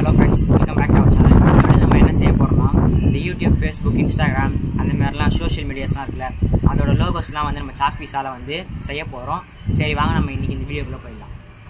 hello friends welcome back to our channel இதோட நம்ம என்ன செய்ய போகிறோம்னா இந்த யூடியூப் ஃபேஸ்புக் இன்ஸ்டாகிராம் அந்த மாதிரிலாம் சோஷியல் மீடியாஸ்லாம் இருக்குல்ல அதோட லோகோஸ்லாம் வந்து நம்ம சாக் பீஸால் வந்து செய்ய போகிறோம் சரி வாங்க நம்ம இன்றைக்கி இந்த வீடியோக்குள்ளே போயிடலாம்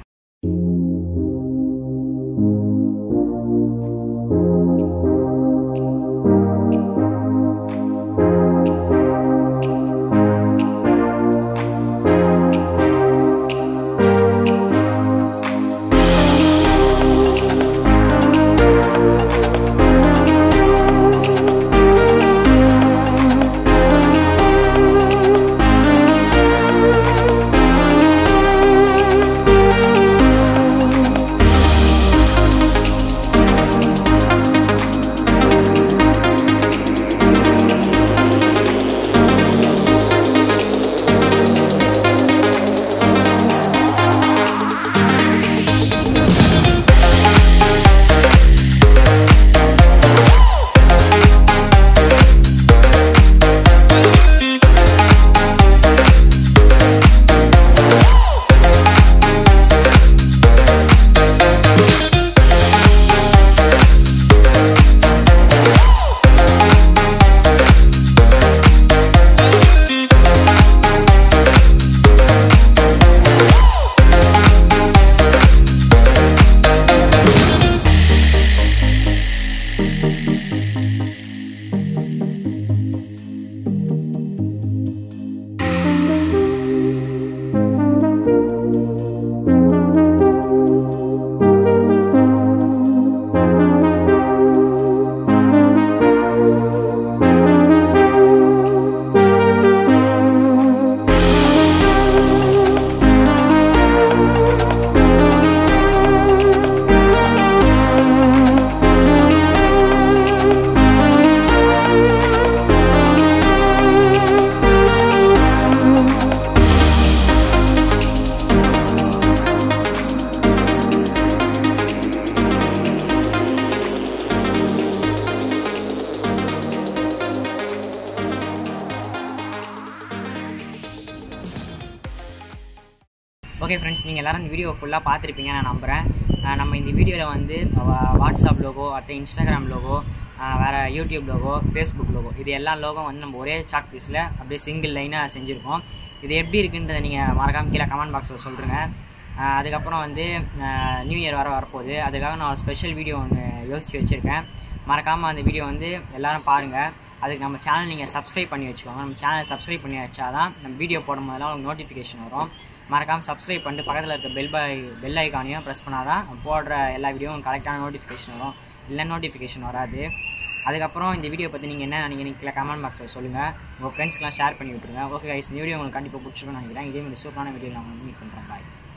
ஓகே ஃப்ரெண்ட்ஸ் நீங்கள் எல்லோரும் இந்த வீடியோ ஃபுல்லாக பார்த்துருப்பீங்க நான் நம்புகிறேன் அஹ் நம்ம இந்த வீடியோவில் வந்து வா- வாட்ஸ்அப் லோகோ அடுத்து இன்ஸ்டாகிராம் லோகோ வேறு யூடியூப் லோகோ ஃபேஸ்புக் லோகோ இது எல்லா லோகோ வந்து நம்ம ஒரே சாக் பீஸில் அப்படியே சிங்கிள் லைனாக செஞ்சுருக்கோம் இது எப்படி இருக்குன்றதை நீங்கள் மறக்காம கீழே கமெண்ட் பாக்ஸில் சொல்லுங்க அஹ் அதுக்கப்புறம் வந்து நியூ இயர் வர வரப்போகுது அதுக்காக நான் ஒரு ஸ்பெஷல் வீடியோ ஒன்று யோசித்து வச்சுருக்கேன் மறக்காமல் அந்த வீடியோ வந்து எல்லாரும் பாருங்கள் அதுக்கு நம்ம சேனல் நீங்கள் சப்ஸ்கிரைப் பண்ணி வச்சுக்கோங்க நம்ம சேனலை சப்ஸ்கிரைப் பண்ணி வச்சா தான் நம்ம வீடியோ போடும் போதெல்லாம் உங்களுக்கு நோட்டிஃபிகேஷன் வரும் மறக்காமல் சப்ஸ்கிரைப் பண்ணிட்டு பக்கத்தில் இருக்க பெல் பை பெல் ஐக்கானையும் ப்ரெஸ் பண்ணால் தான் நம்ம போடுற எல்லா வீடியோவும் கரெக்டான நோட்டிஃபிகேஷன் வரும் இல்லை நோட்டிஃபிகேஷன் வராது அதுக்கப்புறம் இந்த வீடியோ பற்றி நீங்கள் என்ன நினைக்கிறீங்க கமெண்ட் பாக்ஸில் சொல்லுங்கள் உங்கள் ஃப்ரெண்ட்ஸ்க்கெலாம் ஷேர் பண்ணி விட்ருங்க ஓகே guys இந்த வீடியோ உங்களுக்கு கண்டிப்பாக பிடிச்சிருக்கும்னு நினைக்கிறேன் இதே மாதிரி சூப்பரான வீடியோ நான் மீட் பண்ணுறேன் பாய்